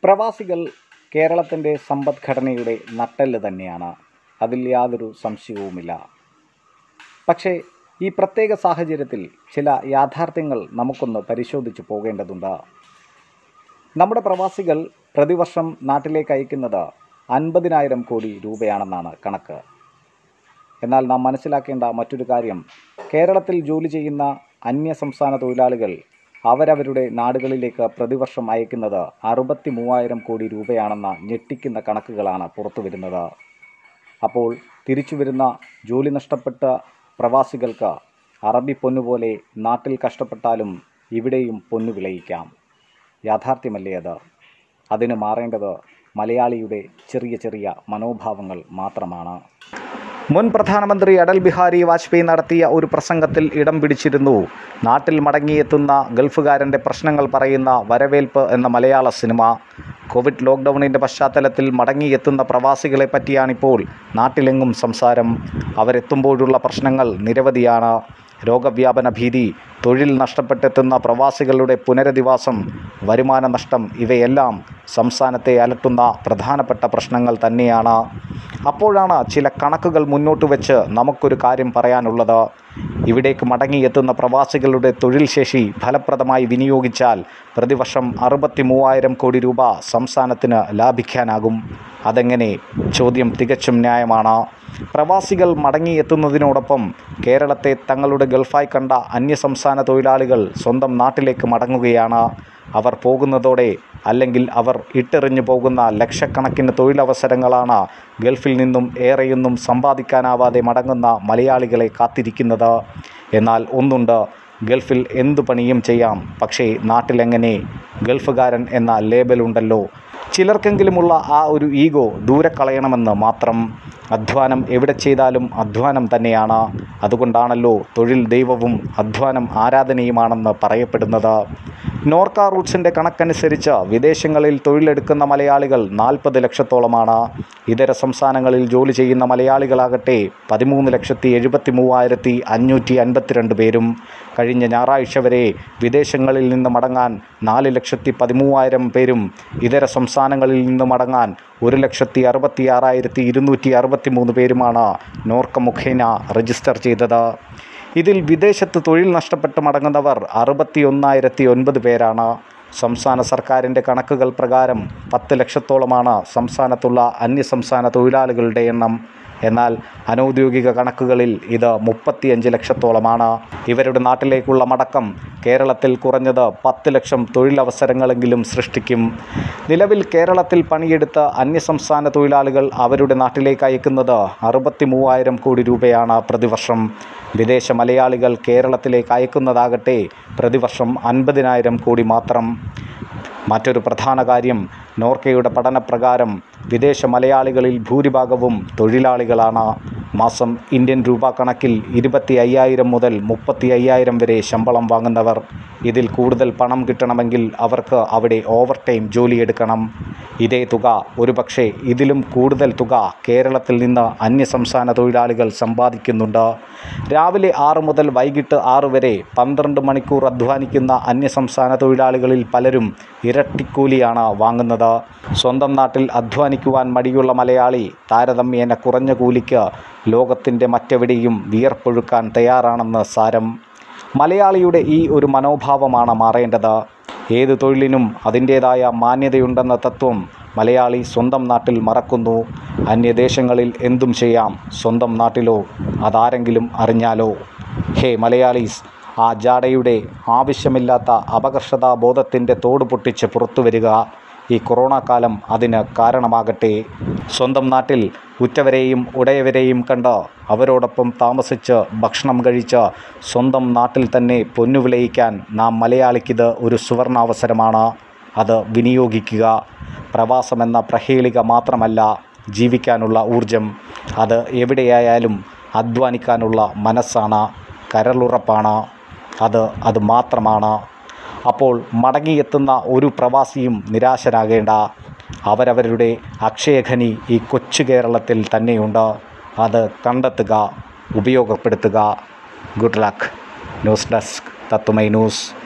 പ്രവാസികൾ കേരളത്തിൻ്റെ സമ്പദ്ഘടനയുടെ നട്ടെല്ല് തന്നെയാണ് അതിൽ യാതൊരു സംശയവുമില്ല പക്ഷേ ഈ പ്രത്യേക സാഹചര്യത്തിൽ ചില യാഥാർത്ഥ്യങ്ങൾ നമുക്കൊന്ന് പരിശോധിച്ച് പോകേണ്ടതുണ്ട് നമ്മുടെ പ്രവാസികൾ പ്രതിവർഷം നാട്ടിലേക്ക് അയക്കുന്നത് അൻപതിനായിരം കോടി രൂപയാണെന്നാണ് കണക്ക് എന്നാൽ നാം മനസ്സിലാക്കേണ്ട മറ്റൊരു കാര്യം കേരളത്തിൽ ജോലി ചെയ്യുന്ന അന്യ സംസ്ഥാന തൊഴിലാളികൾ അവരവരുടെ നാടുകളിലേക്ക് പ്രതിവർഷം അയക്കുന്നത് അറുപത്തി മൂവായിരം കോടി രൂപയാണെന്ന ഞെട്ടിക്കുന്ന കണക്കുകളാണ് പുറത്തു വരുന്നത് അപ്പോൾ തിരിച്ചു വരുന്ന ജോലി നഷ്ടപ്പെട്ട പ്രവാസികൾക്ക് അറബി പൊന്നുപോലെ നാട്ടിൽ കഷ്ടപ്പെട്ടാലും ഇവിടെയും പൊന്നു വിളയിക്കാം യാഥാർത്ഥ്യമല്ലേ അത് അതിന് മാറേണ്ടത് മലയാളിയുടെ ചെറിയ ചെറിയ മനോഭാവങ്ങൾ മാത്രമാണ് മുൻ പ്രധാനമന്ത്രി അടൽ ബിഹാരി വാജ്പേയി നടത്തിയ ഒരു പ്രസംഗത്തിൽ ഇടം പിടിച്ചിരുന്നു നാട്ടിൽ മടങ്ങിയെത്തുന്ന ഗൾഫുകാരൻ്റെ പ്രശ്നങ്ങൾ പറയുന്ന വരവേൽപ്പ് എന്ന മലയാള സിനിമ കോവിഡ് ലോക്ക്ഡൗണിൻ്റെ പശ്ചാത്തലത്തിൽ മടങ്ങിയെത്തുന്ന പ്രവാസികളെ പറ്റിയാണിപ്പോൾ നാട്ടിലെങ്ങും സംസാരം അവരെത്തുമ്പോഴുള്ള പ്രശ്നങ്ങൾ നിരവധിയാണ് രോഗവ്യാപന ഭീതി തൊഴിൽ നഷ്ടപ്പെട്ടെത്തുന്ന പ്രവാസികളുടെ പുനരധിവാസം വരുമാന നഷ്ടം ഇവയെല്ലാം സംസ്ഥാനത്തെ അലട്ടുന്ന പ്രധാനപ്പെട്ട പ്രശ്നങ്ങൾ തന്നെയാണ് അപ്പോഴാണ് ചില കണക്കുകൾ മുന്നോട്ട് വെച്ച് നമുക്കൊരു കാര്യം പറയാനുള്ളത് ഇവിടേക്ക് മടങ്ങിയെത്തുന്ന പ്രവാസികളുടെ തൊഴിൽ ശേഷി ഫലപ്രദമായി വിനിയോഗിച്ചാൽ പ്രതിവർഷം അറുപത്തി മൂവായിരം കോടി രൂപ സംസ്ഥാനത്തിന് ലാഭിക്കാനാകും അതെങ്ങനെ ചോദ്യം തികച്ചും ന്യായമാണ് പ്രവാസികൾ മടങ്ങിയെത്തുന്നതിനോടൊപ്പം കേരളത്തെ തങ്ങളുടെ ഗൾഫായി കണ്ട അന്യസംസ്ഥാന തൊഴിലാളികൾ സ്വന്തം നാട്ടിലേക്ക് മടങ്ങുകയാണ് അവർ പോകുന്നതോടെ അല്ലെങ്കിൽ അവർ ഇട്ടെറിഞ്ഞു പോകുന്ന ലക്ഷക്കണക്കിന് തൊഴിലവസരങ്ങളാണ് ഗൾഫിൽ നിന്നും ഏറെയൊന്നും സമ്പാദിക്കാനാവാതെ മടങ്ങുന്ന മലയാളികളെ കാത്തിരിക്കുന്നത് എന്നാൽ ഒന്നുണ്ട് ഗൾഫിൽ എന്തു പണിയും ചെയ്യാം പക്ഷേ നാട്ടിലെങ്ങനെ ഗൾഫുകാരൻ എന്ന ലേബലുണ്ടല്ലോ ചിലർക്കെങ്കിലുമുള്ള ആ ഒരു ഈഗോ ദൂരെ കളയണമെന്ന് മാത്രം അധ്വാനം എവിടെ ചെയ്താലും അധ്വാനം തന്നെയാണ് അതുകൊണ്ടാണല്ലോ തൊഴിൽ ദൈവവും അധ്വാനം ആരാധനയുമാണെന്ന് പറയപ്പെടുന്നത് നോർക്ക റൂട്ട്സിൻ്റെ കണക്കനുസരിച്ച് വിദേശങ്ങളിൽ തൊഴിലെടുക്കുന്ന മലയാളികൾ നാൽപ്പത് ലക്ഷത്തോളമാണ് ഇതര സംസ്ഥാനങ്ങളിൽ ജോലി ചെയ്യുന്ന മലയാളികളാകട്ടെ പതിമൂന്ന് ലക്ഷത്തി എഴുപത്തി മൂവായിരത്തി അഞ്ഞൂറ്റി അൻപത്തിരണ്ട് പേരും കഴിഞ്ഞ ഞായറാഴ്ച വരെ വിദേശങ്ങളിൽ നിന്ന് മടങ്ങാൻ നാല് ലക്ഷത്തി പതിമൂവായിരം പേരും ഇതര സംസ്ഥാനങ്ങളിൽ നിന്ന് മടങ്ങാൻ ഒരു ലക്ഷത്തി അറുപത്തി ആറായിരത്തി ഇരുന്നൂറ്റി അറുപത്തി മൂന്ന് പേരുമാണ് നോർക്ക മുഖേന രജിസ്റ്റർ ചെയ്തത് ഇതിൽ വിദേശത്ത് തൊഴിൽ നഷ്ടപ്പെട്ട് മടങ്ങുന്നവർ അറുപത്തി ഒന്നായിരത്തി ഒൻപത് പേരാണ് സംസ്ഥാന സർക്കാരിൻ്റെ കണക്കുകൾ പ്രകാരം പത്ത് ലക്ഷത്തോളമാണ് സംസ്ഥാനത്തുള്ള അന്യസംസ്ഥാന തൊഴിലാളികളുടെ എണ്ണം എന്നാൽ അനൗദ്യോഗിക കണക്കുകളിൽ ഇത് മുപ്പത്തിയഞ്ച് ലക്ഷത്തോളമാണ് ഇവരുടെ നാട്ടിലേക്കുള്ള മടക്കം കേരളത്തിൽ കുറഞ്ഞത് പത്ത് ലക്ഷം തൊഴിലവസരങ്ങളെങ്കിലും സൃഷ്ടിക്കും നിലവിൽ കേരളത്തിൽ പണിയെടുത്ത അന്യസംസ്ഥാന തൊഴിലാളികൾ അവരുടെ നാട്ടിലേക്ക് അയക്കുന്നത് അറുപത്തി മൂവായിരം കോടി രൂപയാണ് പ്രതിവർഷം വിദേശ മലയാളികൾ കേരളത്തിലേക്ക് അയക്കുന്നതാകട്ടെ പ്രതിവർഷം അൻപതിനായിരം കോടി മാത്രം മറ്റൊരു പ്രധാന കാര്യം നോർക്കയുടെ പഠനപ്രകാരം വിദേശ മലയാളികളിൽ ഭൂരിഭാഗവും തൊഴിലാളികളാണ് മാസം ഇന്ത്യൻ രൂപ കണക്കിൽ ഇരുപത്തി അയ്യായിരം മുതൽ മുപ്പത്തി അയ്യായിരം വരെ ശമ്പളം വാങ്ങുന്നവർ ഇതിൽ കൂടുതൽ പണം കിട്ടണമെങ്കിൽ അവർക്ക് അവിടെ ഓവർ ടൈം ജോലിയെടുക്കണം ഇതേ തുക ഒരുപക്ഷെ ഇതിലും കൂടുതൽ തുക കേരളത്തിൽ നിന്ന് അന്യസംസ്ഥാന തൊഴിലാളികൾ സമ്പാദിക്കുന്നുണ്ട് രാവിലെ ആറ് മുതൽ വൈകിട്ട് ആറ് വരെ പന്ത്രണ്ട് മണിക്കൂർ അധ്വാനിക്കുന്ന അന്യസംസ്ഥാന തൊഴിലാളികളിൽ പലരും ഇരട്ടിക്കൂലിയാണ് വാങ്ങുന്നത് സ്വന്തം നാട്ടിൽ അധ്വാനിക്കുവാൻ മടിയുള്ള മലയാളി താരതമ്യേന കുറഞ്ഞ കൂലിക്ക് ലോകത്തിൻ്റെ മറ്റെവിടെയും വിയർപ്പൊഴുക്കാൻ തയ്യാറാണെന്ന് സാരം മലയാളിയുടെ ഈ ഒരു മനോഭാവമാണ് മാറേണ്ടത് ഏത് തൊഴിലിനും അതിൻ്റേതായ മാന്യതയുണ്ടെന്ന തത്വം മലയാളി സ്വന്തം നാട്ടിൽ മറക്കുന്നു അന്യദേശങ്ങളിൽ എന്തും ചെയ്യാം സ്വന്തം നാട്ടിലോ അതാരെങ്കിലും അറിഞ്ഞാലോ ഹേ മലയാളീസ് ആ ജാടയുടെ ആവശ്യമില്ലാത്ത അപകർഷതാ ബോധത്തിൻ്റെ തോട് പൊട്ടിച്ച് പുറത്തു വരിക ഈ കൊറോണ കാലം അതിന് കാരണമാകട്ടെ സ്വന്തം നാട്ടിൽ ഉറ്റവരെയും ഉടയവരെയും കണ്ട് അവരോടൊപ്പം താമസിച്ച് ഭക്ഷണം കഴിച്ച് സ്വന്തം നാട്ടിൽ തന്നെ പൊന്നു വിളയിക്കാൻ നാം മലയാളിക്കിത് ഒരു സുവർണാവസരമാണ് അത് വിനിയോഗിക്കുക പ്രവാസമെന്ന പ്രഹേളിക മാത്രമല്ല ജീവിക്കാനുള്ള ഊർജം അത് എവിടെയായാലും അധ്വാനിക്കാനുള്ള മനസ്സാണ് കരളുറപ്പാണ് അത് അത് മാത്രമാണ് അപ്പോൾ മടങ്ങിയെത്തുന്ന ഒരു പ്രവാസിയും നിരാശരാകേണ്ട അവരവരുടെ അക്ഷയഖനി ഈ കൊച്ചു കേരളത്തിൽ തന്നെയുണ്ട് അത് കണ്ടെത്തുക ഉപയോഗപ്പെടുത്തുക ഗുഡ് ലക്ക് ന്യൂസ് ഡെസ്ക് തത്തുമൈ ന്യൂസ്